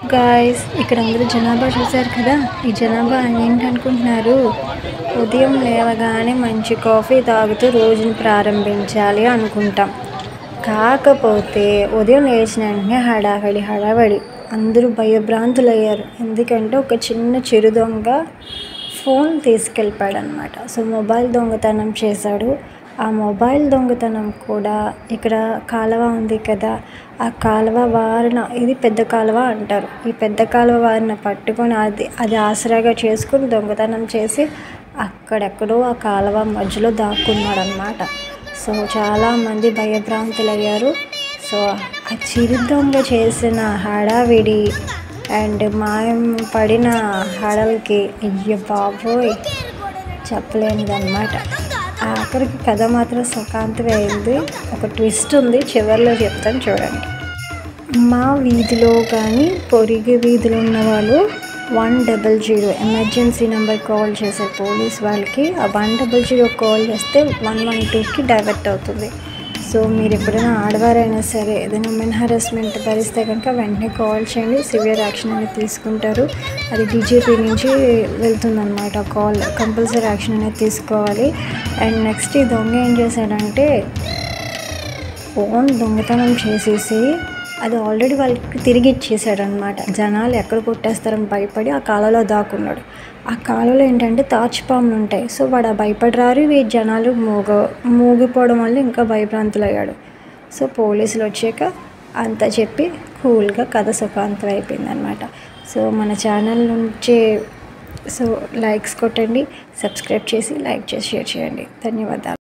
guys ఇక్కడ అందరూ జనాభా చూశారు కదా ఈ జనాభా ఏంటనుకుంటున్నారు ఉదయం లేవగానే మంచి కాఫీ తాగుతూ రోజుని ప్రారంభించాలి అనుకుంటాం కాకపోతే ఉదయం లేచిన వెంటనే హడావిడి హడావిడి అందరూ భయభ్రాంతులు అయ్యారు ఎందుకంటే ఒక చిన్న చిరు దొంగ ఫోన్ తీసుకెళ్ళిపోయాడు అనమాట సో మొబైల్ దొంగతనం చేశాడు ఆ మొబైల్ దొంగతనం కూడా ఇక్కడ కాలువ ఉంది కదా ఆ కాలువ వారిన ఇది పెద్ద కాలువ అంటారు ఈ పెద్ద కాలువ వారిన పట్టుకొని అది అది ఆసరాగా చేసుకుని దొంగతనం చేసి అక్కడెక్కడో ఆ కాలువ మధ్యలో దాక్కున్నాడు అనమాట సో చాలామంది భయభ్రాంతులయ్యారు సో ఆ చిరు దొంగ చేసిన హడావిడి అండ్ మాయం పడిన హడలకి అయ్య బాబోయ్ చెప్పలేనిదన్నమాట ఆఖరికి కథ మాత్రం సుఖాంతం అయింది ఒక ట్విస్ట్ ఉంది చివరిలో చెప్తాను చూడండి మా వీధిలో కానీ పొరుగు వీధిలో ఉన్న వాళ్ళు one double zero emergency number call చేసే పోలీస్ వాళ్ళకి ఆ వన్ డబల్ జీరో కాల్ చేస్తే వన్ వన్ టూకి డైవర్ట్ అవుతుంది సో మీరు ఎప్పుడైనా ఆడవారైనా సరే ఏదైనా ఉమెన్ హరాస్మెంట్ భరిస్తే కనుక వెంటనే కాల్ చేయండి సివియర్ యాక్షన్ అనేది తీసుకుంటారు అది డీజీపీ నుంచి వెళ్తుందన్నమాట కాల్ కంపల్సరీ యాక్షన్ అనేది తీసుకోవాలి అండ్ నెక్స్ట్ ఈ దొంగ ఏం చేశాడంటే ఫోన్ దొంగతనం చేసేసి అది ఆల్రెడీ వాళ్ళకి తిరిగి ఇచ్చేసాడు అనమాట జనాలు ఎక్కడ కొట్టేస్తారని భయపడి ఆ కాలలో దాక్కున్నాడు ఆ కాలలో ఏంటంటే తాచుపాములు ఉంటాయి సో వాడు ఆ భయపడి రారు ఈ జనాలు మూగ మూగిపోవడం వల్ల ఇంకా భయభ్రాంతులు అయ్యాడు సో పోలీసులు వచ్చాక అంతా చెప్పి కూల్గా కథ సుఖాంతం అయిపోయింది అనమాట సో మన ఛానల్ నుంచి సో లైక్స్ కొట్టండి సబ్స్క్రైబ్ చేసి లైక్ చేసి షేర్ చేయండి ధన్యవాదాలు